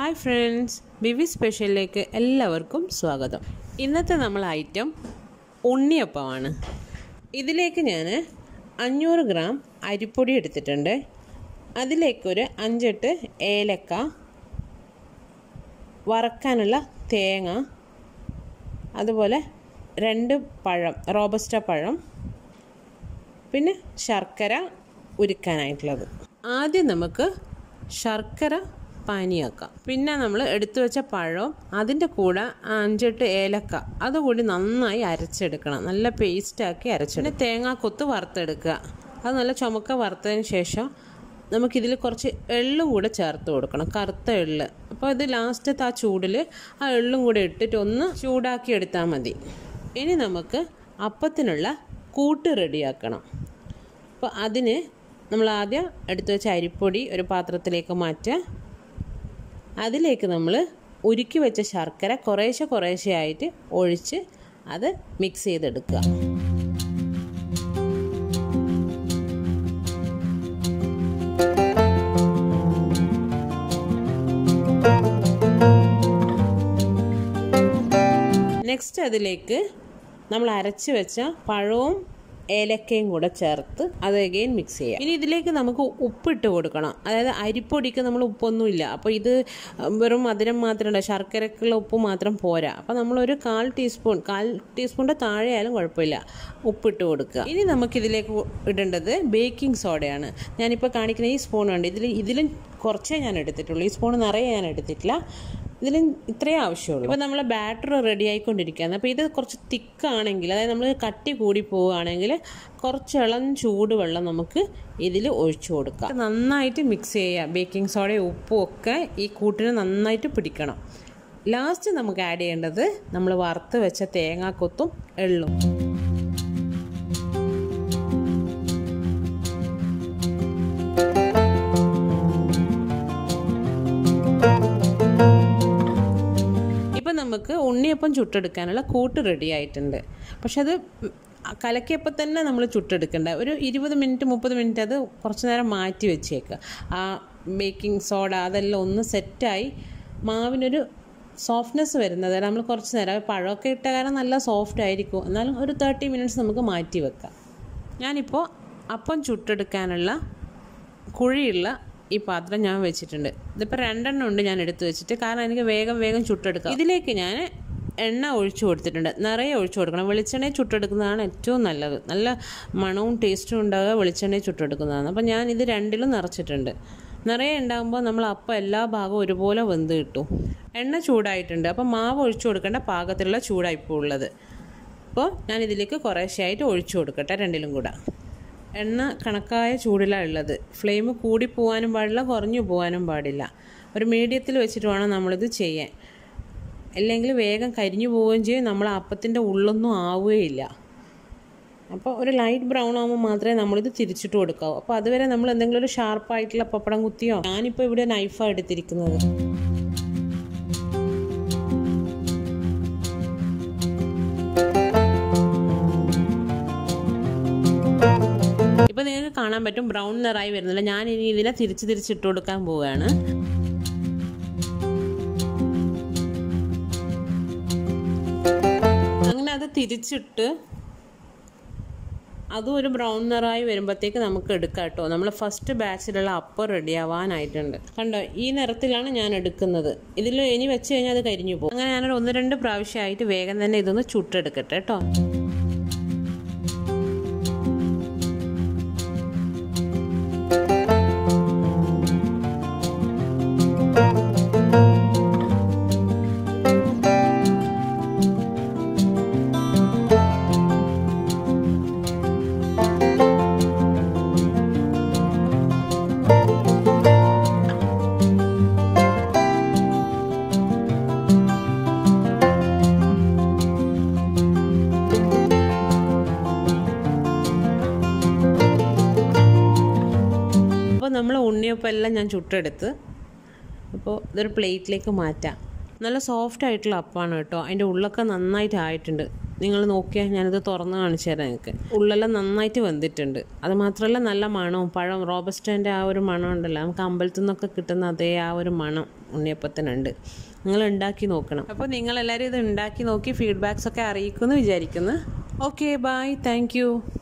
hi friends Beevi സ്പെഷ്യലിലേക്ക് എല്ലാവർക്കും സ്വാഗതം ഇന്നത്തെ നമ്മൾ ഐറ്റം ഉണ്ണിയപ്പമാണ് ഇതിലേക്ക് ഞാൻ അഞ്ഞൂറ് ഗ്രാം അരിപ്പൊടി എടുത്തിട്ടുണ്ട് അതിലേക്കൊരു അഞ്ചെട്ട് ഏലക്ക വറക്കാനുള്ള തേങ്ങ അതുപോലെ രണ്ട് പഴം റോബസ്റ്റ പഴം പിന്നെ ശർക്കര ഉരുക്കാനായിട്ടുള്ളത് ആദ്യം നമുക്ക് ശർക്കര പാനിയാക്കാം പിന്നെ നമ്മൾ എടുത്തു വെച്ച പഴം അതിൻ്റെ കൂടെ അഞ്ചെട്ട് ഏലക്ക അതുകൂടി നന്നായി അരച്ചെടുക്കണം നല്ല പേസ്റ്റാക്കി അരച്ചെടുക്കുക തേങ്ങാക്കൊത്ത് വറുത്തെടുക്കുക അത് നല്ല ചുമക്ക വറുത്തതിന് ശേഷം നമുക്കിതിൽ കുറച്ച് എള്ളും കൂടെ ചേർത്ത് കൊടുക്കണം കറുത്ത എള്ള് അപ്പോൾ ഇത് ലാസ്റ്റത്തെ ആ ചൂടിൽ ആ എള്ളും കൂടെ ഇട്ടിട്ട് ഒന്ന് ചൂടാക്കി എടുത്താൽ മതി ഇനി നമുക്ക് അപ്പത്തിനുള്ള കൂട്ട് റെഡിയാക്കണം അപ്പോൾ അതിന് നമ്മൾ ആദ്യം എടുത്തു വെച്ച അരിപ്പൊടി ഒരു പാത്രത്തിലേക്ക് മാറ്റുക അതിലേക്ക് നമ്മൾ ഉരുക്കി വെച്ച ശർക്കര കുറേശ്ശെ കുറേശ്ശെ ആയിട്ട് ഒഴിച്ച് അത് മിക്സ് ചെയ്തെടുക്കുക നെക്സ്റ്റ് അതിലേക്ക് നമ്മൾ അരച്ച് വെച്ച പഴവും ഏലക്കയും കൂടെ ചേർത്ത് അത് അഗെയിൻ മിക്സ് ചെയ്യാം ഇനി ഇതിലേക്ക് നമുക്ക് ഉപ്പിട്ട് കൊടുക്കണം അതായത് അരിപ്പൊടിക്ക് നമ്മൾ ഉപ്പൊന്നുമില്ല അപ്പോൾ ഇത് വെറും മധുരം മാത്രമല്ല ശർക്കരക്കുള്ള ഉപ്പ് മാത്രം പോരാ അപ്പോൾ നമ്മളൊരു കാൽ ടീസ്പൂൺ കാൽ ടീസ്പൂണിൻ്റെ താഴെ ആയാലും കുഴപ്പമില്ല ഉപ്പിട്ട് കൊടുക്കുക ഇനി നമുക്കിതിലേക്ക് ഇടേണ്ടത് ബേക്കിംഗ് സോഡയാണ് ഞാനിപ്പോൾ കാണിക്കുന്ന ഈ സ്പൂൺ ഉണ്ട് ഇതിൽ ഇതിലും കുറച്ചേ ഞാൻ എടുത്തിട്ടുള്ളൂ ഈ സ്പൂൺ നിറയെ ഞാൻ എടുത്തിട്ടില്ല ഇതിൽ ഇത്രയേ ആവശ്യമുള്ളൂ ഇപ്പോൾ നമ്മൾ ബാറ്റർ റെഡി ആയിക്കൊണ്ടിരിക്കുകയാണ് അപ്പോൾ ഇത് കുറച്ച് തിക്കാണെങ്കിൽ അതായത് നമ്മൾ കട്ടി കൂടി പോവുകയാണെങ്കിൽ കുറച്ച് ഇളം ചൂടുവെള്ളം നമുക്ക് ഇതിൽ ഒഴിച്ചു കൊടുക്കാം നന്നായിട്ട് മിക്സ് ചെയ്യുക ബേക്കിംഗ് സോഡയും ഉപ്പും ഒക്കെ ഈ കൂട്ടിന് നന്നായിട്ട് പിടിക്കണം ലാസ്റ്റ് നമുക്ക് ആഡ് ചെയ്യേണ്ടത് നമ്മൾ വറുത്ത് വെച്ച തേങ്ങാക്കൊത്തും എള്ളും ഇപ്പം നമുക്ക് ഉണ്ണിയപ്പം ചുട്ടെടുക്കാനുള്ള കൂട്ട് റെഡി ആയിട്ടുണ്ട് പക്ഷെ അത് കലക്കിയപ്പോൾ തന്നെ നമ്മൾ ചുട്ടെടുക്കണ്ട ഒരു ഇരുപത് മിനിറ്റ് മുപ്പത് മിനിറ്റ് അത് കുറച്ച് നേരം മാറ്റി വെച്ചേക്കുക ആ ബേക്കിംഗ് സോഡ അതെല്ലാം ഒന്ന് സെറ്റായി മാവിനൊരു സോഫ്റ്റ്നെസ് വരുന്നത് നമ്മൾ കുറച്ച് നേരം പഴമൊക്കെ ഇട്ട കാരണം നല്ല സോഫ്റ്റ് ആയിരിക്കും എന്നാലും ഒരു തേർട്ടി മിനിറ്റ്സ് നമുക്ക് മാറ്റി വെക്കാം ഞാനിപ്പോൾ അപ്പം ചുട്ടെടുക്കാനുള്ള കുഴിയുള്ള ഈ പാത്രം ഞാൻ വെച്ചിട്ടുണ്ട് ഇതിപ്പോൾ രണ്ടെണ്ണം ഉണ്ട് ഞാൻ എടുത്തു വെച്ചിട്ട് കാരണം എനിക്ക് വേഗം വേഗം ചുട്ടെടുക്കാം ഇതിലേക്ക് ഞാൻ എണ്ണ ഒഴിച്ചു കൊടുത്തിട്ടുണ്ട് നിറയെ ഒഴിച്ചു കൊടുക്കണം വെളിച്ചെണ്ണയിൽ ചുട്ടെടുക്കുന്നതാണ് ഏറ്റവും നല്ലത് നല്ല മണവും ടേസ്റ്റും ഉണ്ടാകുക വെളിച്ചെണ്ണയിൽ ചുട്ടെടുക്കുന്നതാണ് അപ്പോൾ ഞാൻ ഇത് രണ്ടിലും നിറച്ചിട്ടുണ്ട് നിറയെ ഉണ്ടാകുമ്പോൾ നമ്മൾ അപ്പം എല്ലാ ഭാഗവും ഒരുപോലെ വെന്ത് കിട്ടും എണ്ണ ചൂടായിട്ടുണ്ട് അപ്പോൾ മാവ് ഒഴിച്ചു കൊടുക്കേണ്ട പാകത്തിലുള്ള ചൂടായിപ്പോൾ ഉള്ളത് അപ്പോൾ ഞാൻ ഇതിലേക്ക് കുറേശ്ശെയായിട്ട് ഒഴിച്ചു കൊടുക്കട്ടെ രണ്ടിലും കൂടെ എണ്ണ കണക്കായ ചൂടിലാണ് ഉള്ളത് ഫ്ലെയിം കൂടി പോകാനും പാടില്ല കുറഞ്ഞു പോകാനും പാടില്ല ഒരു മീഡിയത്തിൽ വെച്ചിട്ട് വേണം നമ്മളിത് ചെയ്യാൻ അല്ലെങ്കിൽ വേഗം കരിഞ്ഞു പോവുകയും ചെയ്യും നമ്മൾ അപ്പത്തിൻ്റെ ഉള്ളൊന്നും ആവുകയില്ല അപ്പോൾ ഒരു ലൈറ്റ് ബ്രൗൺ ആകുമ്പോൾ മാത്രമേ നമ്മളിത് തിരിച്ചിട്ട് കൊടുക്കാവൂ അപ്പോൾ അതുവരെ നമ്മൾ എന്തെങ്കിലും ഒരു ഷാർപ്പായിട്ടുള്ള പപ്പടം കുത്തിയോ ഞാനിപ്പോൾ ഇവിടെ നൈഫാണ് എടുത്തിരിക്കുന്നത് ഇപ്പം നിങ്ങൾക്ക് കാണാൻ പറ്റും ബ്രൗൺ നിറായി വരുന്നില്ല ഞാൻ ഇനി ഇതിനെ തിരിച്ച് തിരിച്ചിട്ട് കൊടുക്കാൻ പോവുകയാണ് അങ്ങനെ അത് തിരിച്ചിട്ട് അതും ഒരു ബ്രൗൺ നിറായി വരുമ്പോഴത്തേക്ക് നമുക്ക് എടുക്കാം കേട്ടോ നമ്മൾ ഫസ്റ്റ് ബാച്ചിലുള്ള അപ്പം റെഡി ആവാനായിട്ടുണ്ട് കണ്ടോ ഈ നിറത്തിലാണ് ഞാൻ എടുക്കുന്നത് ഇതിൽ ഇനി വെച്ച് കഴിഞ്ഞാൽ അത് കരിഞ്ഞു പോകും അങ്ങനെ ഞാനൊരു ഒന്ന് രണ്ട് പ്രാവശ്യമായിട്ട് വേഗം തന്നെ ഇതൊന്ന് ചുട്ടെടുക്കട്ടെ കേട്ടോ അപ്പോൾ നമ്മൾ ഉണ്ണിയപ്പം എല്ലാം ഞാൻ ചുട്ടെടുത്ത് അപ്പോൾ ഇതൊരു പ്ലേറ്റിലേക്ക് മാറ്റാം നല്ല സോഫ്റ്റ് ആയിട്ടുള്ള അപ്പമാണ് കേട്ടോ അതിൻ്റെ ഉള്ളൊക്കെ നന്നായിട്ട് ആയിട്ടുണ്ട് നിങ്ങൾ നോക്കിയാൽ ഞാനിത് തുറന്ന് കാണിച്ചു തരാം നിങ്ങൾക്ക് ഉള്ളെല്ലാം നന്നായിട്ട് വെന്തിട്ടുണ്ട് അത് മാത്രമല്ല നല്ല മണവും പഴം റോബസ്റ്റേൻ്റെ ആ ഒരു മണം ഉണ്ടല്ലോ നമുക്ക് അമ്പലത്തിൽ നിന്നൊക്കെ കിട്ടുന്ന അതേ ആ ഒരു മണം ഉണ്ണിയപ്പത്തിനുണ്ട് നിങ്ങൾ ഉണ്ടാക്കി നോക്കണം അപ്പോൾ നിങ്ങളെല്ലാവരും ഇത് ഉണ്ടാക്കി നോക്കി ഫീഡ്ബാക്സ് ഒക്കെ അറിയിക്കുമെന്ന് വിചാരിക്കുന്നു ഓക്കെ ബായ് താങ്ക്